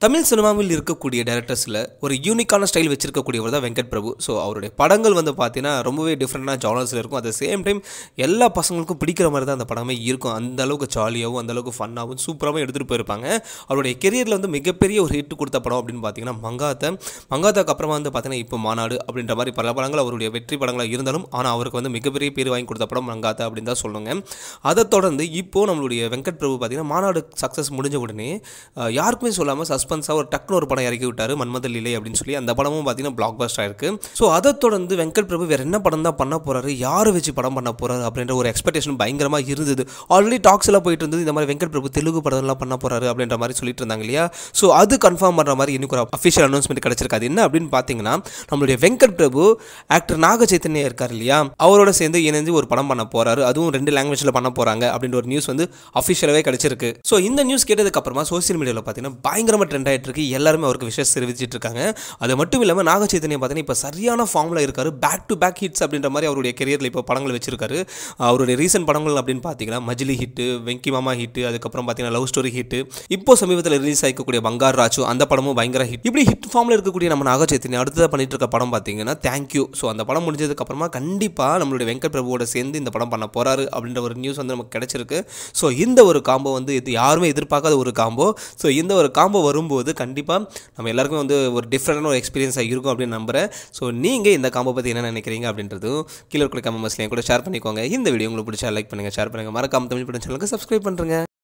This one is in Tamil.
தமிழ் சினிமாவில் இருக்கக்கூடிய டேரக்டர்ஸில் ஒரு யூனிக்கான ஸ்டைல் வச்சிருக்கக்கூடியவர் தான் வெங்கட் பிரபு ஸோ அவருடைய படங்கள் வந்து பார்த்தீங்கன்னா ரொம்பவே டிஃப்ரெண்டான ஜானர்ஸில் இருக்கும் அட் சேம் டைம் எல்லா பசங்களுக்கும் பிடிக்கிற மாதிரி தான் அந்த படமே இருக்கும் அந்த அளவுக்கு ஜாலியாகவும் அந்த அளவுக்கு ஃபன்னாகவும் சூப்பராகவும் எடுத்துகிட்டு போயிருப்பாங்க அவருடைய கெரியரில் வந்து மிகப்பெரிய ஒரு ஹிட் கொடுத்த படம் அப்படின்னு பார்த்தீங்கன்னா மங்காத்தை மங்காத்தாக்கு அப்புறமா வந்து பார்த்தீங்கன்னா இப்போ மாநாடு அப்படின்ற மாதிரி பல படங்கள் அவருடைய வெற்றி படங்களாக இருந்தாலும் ஆனால் அவருக்கு வந்து மிகப்பெரிய பேர் வாங்கி கொடுத்த படம் மங்காத்தா அப்படின்னு தான் சொல்லுங்க அதை தொடர்ந்து இப்போது நம்மளுடைய வெங்கட் பிரபு பார்த்தீங்கன்னா மாநாடு சக்ஸஸ் முடிஞ்ச உடனே அஹ், யாருக்குமே சொல்லாமல் சஸ்பென்ஸாக ஒரு டக்குனு ஒரு படம் இறக்கி விட்டார் மன்மத லீலை அப்படின்னு சொல்லி அந்த படமும் பார்த்தீங்கன்னா பிளாக் பஸ்ட் ஆயிருக்கு ஸோ அதை தொடர்ந்து வெங்கட் பிரபு வேறு என்ன படம் தான் பண்ண போறாரு யாரை வச்சு படம் பண்ண போறாரு அப்படின்ற ஒரு எக்ஸ்பெக்டேஷன் பயங்கரமாக இருந்தது ஆல்ரெடி டாக்ஸ் எல்லாம் போயிட்டு இருந்தது இந்த மாதிரி வெங்கட் பிரபு தெலுங்கு படம்லாம் பண்ண போறாரு அப்படின்ற மாதிரி சொல்லிட்டு இருந்தாங்க இல்லையா ஸோ அது கன்ஃபார்ம் பண்ணுற மாதிரி இன்னைக்கு ஒரு அஃபிஷியல் அனௌன்ஸ்மெண்ட் கிடைச்சிருக்காது என்ன அப்படின்னு பார்த்தீங்கன்னா நம்மளுடைய வெங்கட் பிரபு ஆக்டர் நாக சைத்தன்யா இருக்கார் இல்லையா அவரோட சேர்ந்து இணைஞ்சு ஒரு படம் பண்ண போறாரு அதுவும் ரெண்டு லாங்குவேஜில் பண்ண போறாங்க அப்படின்ற ஒரு நியூஸ் வந்து அஃபிஷியலாகவே கிடைச்சிருக்கு ஸோ இந்த நியூஸ் கேட்டதுக்கு அப்புறமா சோசியல் மீடியாவில் பார்த்தீங்கன்னா பயங்கரமாக ட்ரெண்ட் ஆயிட்டு இருக்கு எல்லாருமே அவருக்கு விஷயம் தெரிவிச்சிட்டு இருக்காங்க அது மட்டும் இல்லாமல் நாக சைத்தன்யா பார்த்தீங்கன்னா இப்போ சரியான ஃபார்மில் இருக்காரு பேக் டு பேக் ஹிட்ஸ் அப்படின்ற மாதிரி அவருடைய கெரியரில் இப்போ படங்கள் வச்சிருக்காரு அவருடைய ரீசன்ட் படங்கள் அப்படின்னு பார்த்தீங்கன்னா மஜிலி ஹிட்டு வெங்கி மாமா ஹிட்டு அதுக்கப்புறம் பார்த்தீங்கன்னா லவ் ஸ்டோரி ஹிட்டு இப்போ சமீபத்தில் ரிலீஸ் ஆகிக்கக்கூடிய பங்கார் ராஜு அந்த படமும் பயங்கர ஹிட் இப்படி ஹிட் ஃபார்மில் இருக்கக்கூடிய நம்ம நாக சைத்தன்யா அடுத்ததாக பண்ணிட்டு இருக்க படம் பார்த்தீங்கன்னா தேங்க்யூ ஸோ அந்த படம் முடிஞ்சதுக்கு அப்புறமா கண்டிப்பாக நம்மளுடைய வெங்கட் பிரபுவோட சேர்ந்து இந்த படம் பண்ண போறாரு அப்படின்ற ஒரு நியூஸ் வந்து நமக்கு கிடைச்சிருக்கு ஸோ இந்த ஒரு காம்போ வந்து இது யாருமே எதிர்பார்க்காத ஒரு காம்போ ஸோ இந்த ஒரு காம்போ வரும்போது கண்டிப்பாக நம்ம எல்லாருக்குமே வந்து ஒரு டிஃப்ரெண்டான ஒரு எக்ஸ்பீரியன்ஸாக இருக்கும் அப்படின்னு நம்புறேன் ஸோ நீங்கள் இந்த காம்போ பற்றி என்ன நினைக்கிறீங்க அப்படின்றதும் கீழே இருக்கிற கமெண்ட்ஸ்லையும் கூட ஷேர் பண்ணிக்கோங்க இந்த வீடியோ உங்களுக்கு பிடிச்சா லைக் பண்ணுங்கள் ஷேர் பண்ணுங்கள் மறக்காம தமிழ் படம் சேனலுக்கு சப்ஸ்கிரைப் பண்ணுறேங்க